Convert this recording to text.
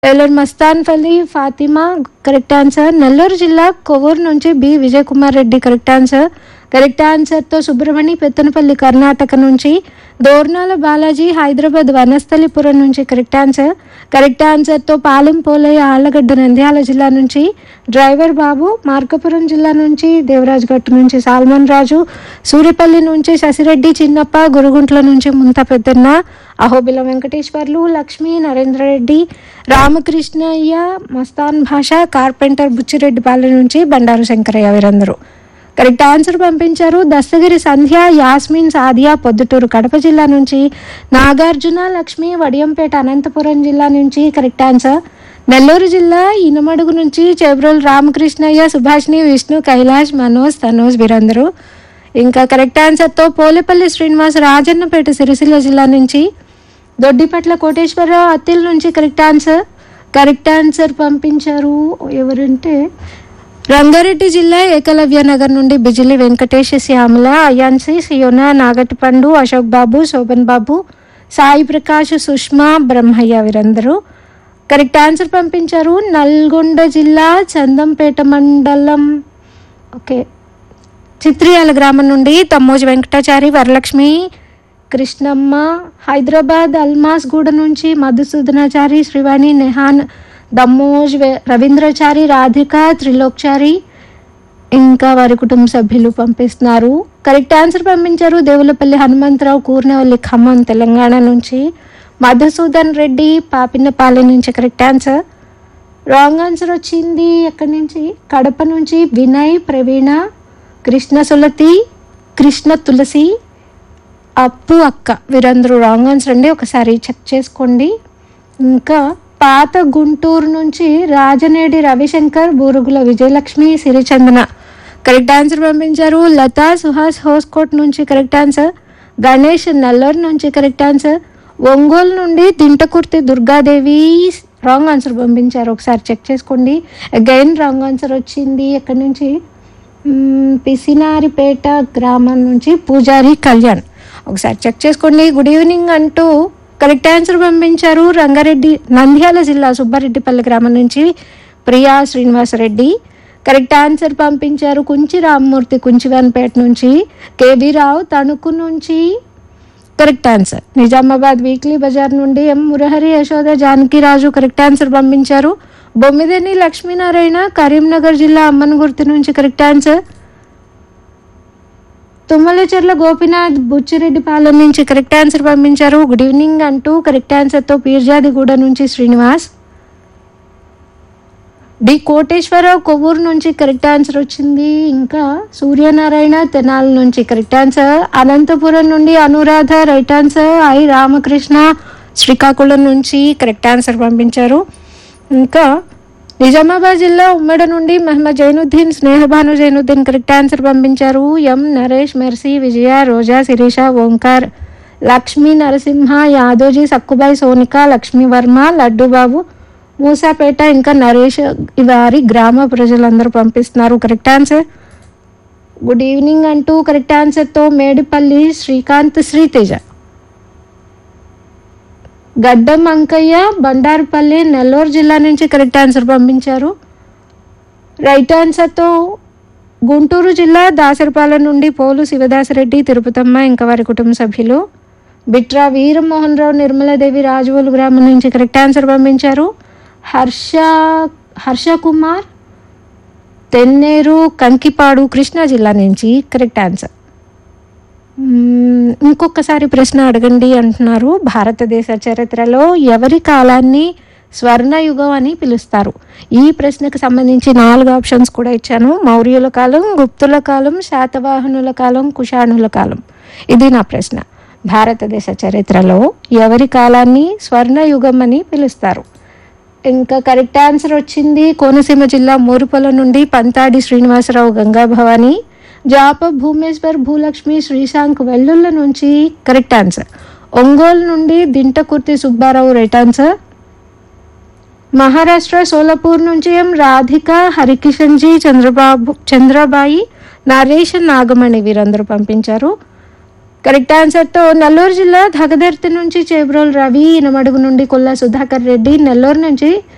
tailor Mastan ఫలి Fatima correct answer Nellore జిల్లా కొవ్వూరు నుంచి B Vijay Kumar Reddy correct answer correct ఆన్సర్తో సుబ్రహ్మణి పెత్తనపల్లి కర్ణాటక నుంచి దోర్నాల బాలాజీ హైదరాబాద్ వనస్థలిపురం నుంచి కరెక్ట్ ఆన్సర్ కరెక్ట్ ఆన్సర్తో పాలెం పోలయ్య ఆళ్లగడ్డ నంద్యాల జిల్లా నుంచి డ్రైవర్ బాబు మార్కపురం జిల్లా నుంచి దేవరాజ్ గట్టు నుంచి సాల్మన్ రాజు సూర్యపల్లి నుంచి శశిరెడ్డి చిన్నప్ప గురుగుంట్ల నుంచి ముంత పెద్దన్న అహోబిల వెంకటేశ్వర్లు లక్ష్మీ నరేంద్రరెడ్డి రామకృష్ణయ్య మస్తాన్ భాష కార్పెంటర్ బుచ్చిరెడ్డిపాలెం నుంచి బండారు శంకరయ్య వీరందరూ కరెక్ట్ ఆన్సర్ పంపించారు దస్తగిరి సంధ్య యాస్మిన్ సాదియా పొద్దుటూరు కడప జిల్లా నుంచి నాగార్జున లక్ష్మి వడియంపేట అనంతపురం జిల్లా నుంచి కరెక్ట్ ఆన్సర్ నెల్లూరు జిల్లా ఇనమడుగు నుంచి చెబ్రోల్ రామకృష్ణయ్య సుభాష్ని విష్ణు కైలాష్ మనోజ్ తనోజ్ వీరందరూ ఇంకా కరెక్ట్ ఆన్సర్తో పోలేపల్లి శ్రీనివాస్ రాజన్నపేట సిరిసిల్ల జిల్లా నుంచి దొడ్డిపట్ల కోటేశ్వరరావు అత్తిల్ నుంచి కరెక్ట్ ఆన్సర్ కరెక్ట్ ఆన్సర్ పంపించారు ఎవరంటే రంగారెడ్డి జిల్లా ఏకలవ్య నగర్ నుండి బిజిలి వెంకటేష్ శ్యామల అయాన్సి సియోనా నాగటిపండు అశోక్ బాబు శోభన్ బాబు సాయి ప్రకాష్ సుష్మా బ్రహ్మయ్య వీరందరూ కరెక్ట్ ఆన్సర్ పంపించారు నల్గొండ జిల్లా చందంపేట మండలం ఓకే చిత్రియాల గ్రామం నుండి తమ్మోజి వెంకటాచారి వరలక్ష్మి కృష్ణమ్మ హైదరాబాద్ అల్మాస్ గూడ నుంచి మధుసూదనాచారి శ్రీవాణి నెహాన్ దమ్మోజ్ వె- రవీంద్రచారి రాధిక త్రిలోక్చారి ఇంకా వారి కుటుంబ సభ్యులు పంపిస్తున్నారు కరెక్ట్ ఆన్సర్ పంపించారు దేవులపల్లి హనుమంతరావు కూర్నవల్లి ఖమ్మం తెలంగాణ నుంచి మధుసూదన్ రెడ్డి పాపినపాలెం నుంచి కరెక్ట్ ఆన్సర్ రాంగ్ ఆన్సర్ వచ్చింది ఎక్కడి నుంచి కడప నుంచి వినయ్ ప్రవీణ కృష్ణ సులతి కృష్ణ తులసి అప్పు అక్క వీరందరూ రాంగ్ ఆన్సర్ అండి ఒకసారి చెక్ చేసుకోండి ఇంకా పాత గుంటూరు నుంచి రాజనేడి రవిశంకర్ బూరుగుల విజయలక్ష్మి సిరిచందన కరెక్ట్ ఆన్సర్ పంపించారు లతా సుహాస్ హోస్కోట్ నుంచి కరెక్ట్ ఆన్సర్ గణేష్ నల్లూరు నుంచి కరెక్ట్ ఆన్సర్ ఒంగోలు నుండి దింటకుర్తి దుర్గాదేవి రాంగ్ ఆన్సర్ పంపించారు ఒకసారి చెక్ చేసుకోండి అగైన్ రాంగ్ ఆన్సర్ వచ్చింది ఎక్కడి నుంచి మ్మ్, పిసినారిపేట గ్రామం నుంచి పూజారి కళ్యాణ్ ఒకసారి చెక్ చేసుకోండి గుడ్ ఈవినింగ్ అంటూ కరెక్ట్ ఆన్సర్ పంపించారు రంగారెడ్డి నంద్యాల జిల్లా సుబ్బారెడ్డిపల్లి గ్రామం నుంచి ప్రియా శ్రీనివాసరెడ్డి కరెక్ట్ ఆన్సర్ పంపించారు కుంచి రామ్మూర్తి కుంచివాన్పేట నుంచి కేబీ రావు తణుకు నుంచి correct answer Nizamabad weekly Bazar నుండి M Murahari Yashoda Janakiraju correct answer పంపించారు బొమ్మిదేని లక్ష్మీనారాయణ కరీంనగర్ జిల్లా అమ్మనగుర్తి నుంచి కరెక్ట్ ఆన్సర్ తుమ్మలచెర్ల గోపినాథ్ బుచ్చిరెడ్డిపాలెం నుంచి కరెక్ట్ ఆన్సర్ పంపించారు గుడ్ ఈవినింగ్ అంటూ కరెక్ట్ ఆన్సర్తో పీర్జాదిగూడ నుంచి శ్రీనివాస్ డి కోటేశ్వరరావు కొవ్వూరు నుంచి కరెక్ట్ ఆన్సర్ వచ్చింది ఇంకా సూర్యనారాయణ తెనాలి నుంచి కరెక్ట్ ఆన్సర్ అనంతపురం నుండి Anuradha right answer I Ramakrishna Srikakulam నుంచి కరెక్ట్ ఆన్సర్ పంపించారు ఇంకా నిజామాబాద్ జిల్లా ఉమ్మడి నుండి మహమ్మద్ జైనుద్దీన్ స్నేహభాను జైనుద్దీన్ కరెక్ట్ ఆన్సర్ పంపించారు ఎం నరేష్ మెర్సీ విజయ రోజా శిరీష ఓంకార్ లక్ష్మీ నరసింహ యాదోజీ సక్కుబాయి సోనిక లక్ష్మీ వర్మ లడ్డుబాబు మూసాపేట ఇంకా నరేష్ వారి గ్రామ ప్రజలందరూ పంపిస్తున్నారు కరెక్ట్ ఆన్సర్ గుడ్ ఈవినింగ్ అంటూ కరెక్ట్ ఆన్సర్తో మేడిపల్లి శ్రీకాంత్ శ్రీతేజ గడ్డం అంకయ్య బండారుపల్లి నెల్లూరు జిల్లా నుంచి కరెక్ట్ ఆన్సర్ పంపించారు రైట్ ఆన్సర్తో గుంటూరు జిల్లా దాసరిపాలెం నుండి పోలు శివదాసరెడ్డి తిరుపతమ్మ ఇంకా వారి కుటుంబ సభ్యులు బిట్రా వీరమోహన్ రావు నిర్మలాదేవి రాజువోలు గ్రామం నుంచి కరెక్ట్ ఆన్సర్ పంపించారు హర్ష హర్ష కుమార్ తెన్నేరు కంకిపాడు కృష్ణా జిల్లా నుంచి కరెక్ట్ ఆన్సర్ మ్మ్, ఇంకొకసారి ప్రశ్న అడగండి అంటున్నారు భారతదేశ చరిత్రలో ఎవరి కాలాన్ని స్వర్ణయుగం అని పిలుస్తారు ఈ ప్రశ్నకు సంబంధించి నాలుగు ఆప్షన్స్ కూడా ఇచ్చాను మౌర్యుల కాలం గుప్తుల కాలం శాతవాహనుల కాలం కుషాణుల కాలం ఇది నా ప్రశ్న భారతదేశ చరిత్రలో ఎవరి కాలాన్ని స్వర్ణయుగం అని పిలుస్తారు ఇంకా కరెక్ట్ ఆన్సర్ వచ్చింది కోనసీమ జిల్లా మోరుపొల నుండి పంతాడి శ్రీనివాసరావు గంగా భవాని జాప భూమేశ్వర్ భూలక్ష్మి శ్రీశాంక్ వెల్లుల్ల నుంచి కరెక్ట్ ఆన్సర్ ఒంగోలు నుండి దింటకుర్తి సుబ్బారావు రైట్ ఆన్సర్ మహారాష్ట్ర సోలాపూర్ నుంచి ఎం రాధిక హరికిషన్జీ చంద్రబాబు చంద్రబాయి నరేష్ నాగమణి వీరందరూ పంపించారు కరెక్ట్ ఆన్సర్తో నెల్లూరు జిల్లా ధగదర్తి నుంచి చేబ్రోల్ రవి ఇనమడుగు నుండి కొల్లా సుధాకర్ రెడ్డి నెల్లూరు నుంచి